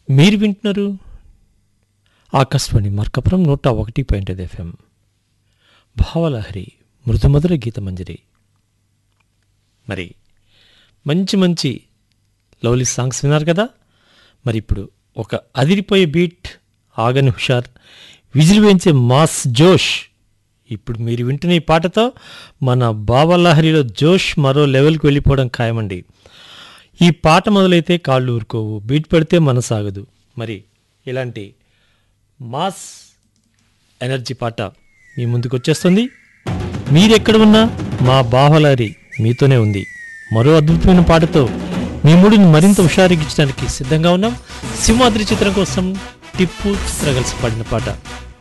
మీరు వింటున్నారు ఆకాశవాణి మార్కపురం నూట ఒకటి పాయింట్ ఐదు ఎఫ్ఎం భావలహరి మృదుమధుర గీతమంజరి మరి మంచి మంచి లవ్లీ సాంగ్స్ విన్నారు కదా మరి ఇప్పుడు ఒక అదిరిపోయే బీట్ ఆగని హుషార్ విజిల్ వేయించే మాస్ జోష్ ఇప్పుడు మీరు వింటున్న ఈ పాటతో మన భావలహరిలో జోష్ మరో లెవెల్కి వెళ్ళిపోవడం ఖాయమండి ఈ పాట మొదలైతే కాళ్ళు ఊరుకోవు బీట్ పడితే మనసాగదు మరి ఇలాంటి మాస్ ఎనర్జీ పాట మీ ముందుకు వచ్చేస్తుంది మీరెక్కడ ఉన్నా మా బాహలహరి మీతోనే ఉంది మరో అద్భుతమైన పాటతో మీ మూడిని మరింత హుషారెక్కించడానికి సిద్ధంగా ఉన్నాం సింహాద్రి చిత్రం కోసం టిప్పు చిత్ర కలిసి పాడిన పాట